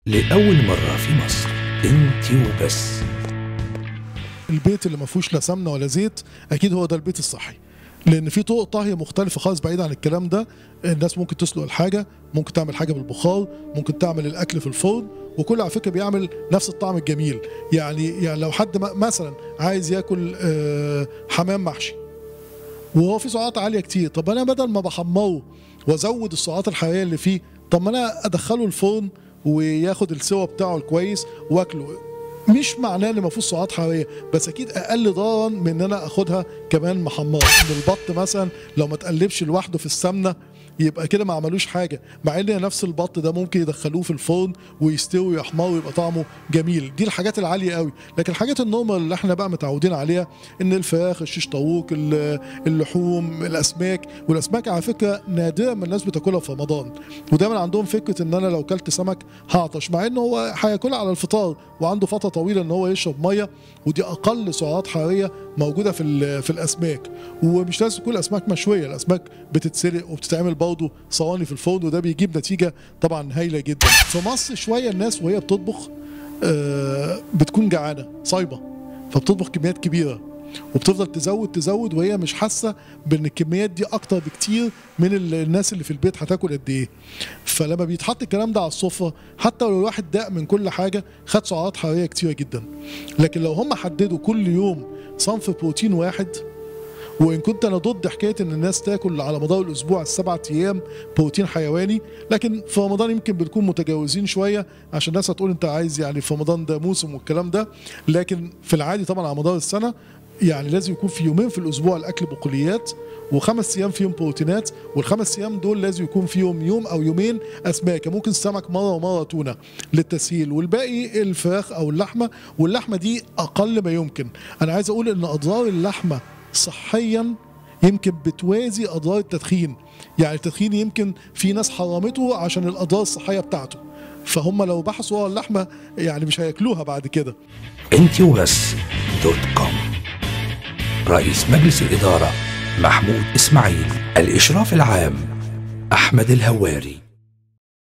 لأول مرة في مصر انت وبس البيت اللي ما فيهوش لا سمنه ولا زيت اكيد هو ده البيت الصحي لان في طرق طهي مختلفه خالص بعيد عن الكلام ده الناس ممكن تسلق الحاجه ممكن تعمل حاجه بالبخار ممكن تعمل الاكل في الفرن وكل على فكره بيعمل نفس الطعم الجميل يعني يعني لو حد م- مثلا عايز ياكل آه، حمام محشي وهو في سعرات عاليه كتير طب انا بدل ما بحمره وازود السعرات الحراريه اللي فيه طب ما انا ادخله الفرن وياخد السوا بتاعه الكويس واكله مش معناه ان ما فيهوش سعرات حراريه بس اكيد اقل ضررا من ان انا اخدها كمان محمره ان البط مثلا لو ما تقلبش لوحده في السمنه يبقى كده ما عملوش حاجه مع ان نفس البط ده ممكن يدخلوه في الفرن ويستوي ويحمر ويبقى طعمه جميل دي الحاجات العاليه قوي لكن الحاجات النورمال اللي احنا بقى متعودين عليها ان الفراخ الشيش طاووق ال- اللحوم الاسماك والاسماك على فكره نادرا ما الناس بتاكلها في رمضان ودايما عندهم فكره ان انا لو كلت سمك هعطش مع انه هو هياكلها على الفطار وعنده فتره طويله ان هو يشرب ميه ودي اقل سعرات حراريه موجوده في ال- في الاسماك ومش لازم تكون اسماك مشويه الاسماك بتتسلق وبتتعمل برضه صواني في الفرن وده بيجيب نتيجه طبعا هايله جدا في مصر شويه الناس وهي بتطبخ آه، بتكون جعانه صايبه فبتطبخ كميات كبيره وبتفضل تزود تزود وهي مش حاسه بان الكميات دي اكتر بكتير من ال- الناس اللي في البيت هتاكل قد ايه فلما بيتحط الكلام ده على السفره حتى لو الواحد داق من كل حاجه خد سعرات حراريه كتيره جدا لكن لو هم حددوا كل يوم صنف بروتين واحد وان كنت انا ضد حكايه ان الناس تاكل على مدار الاسبوع السبع ايام بروتين حيواني لكن في رمضان يمكن بنكون متجاوزين شويه عشان الناس هتقول انت عايز يعني في رمضان ده موسم والكلام ده لكن في العادي طبعا على مدار السنه يعني لازم يكون في يومين في الاسبوع الاكل بقوليات وخمس ايام فيهم بروتينات والخمس ايام دول لازم يكون فيهم يوم او يومين اسماك ممكن سمك مره ومره تونه للتسهيل والباقي الفراخ او اللحمه واللحمه دي اقل ما يمكن انا عايز اقول ان اضرار اللحمه صحيا يمكن بتوازي اضرار التدخين يعني التدخين يمكن في ناس حرمته عشان الاضرار الصحيه بتاعته فهم لو بحثوا ورا اللحمه يعني مش هياكلوها بعد كده انت وبس دوت كوم رئيس مجلس الإدارة محمود إسماعيل الإشراف العام أحمد الهواري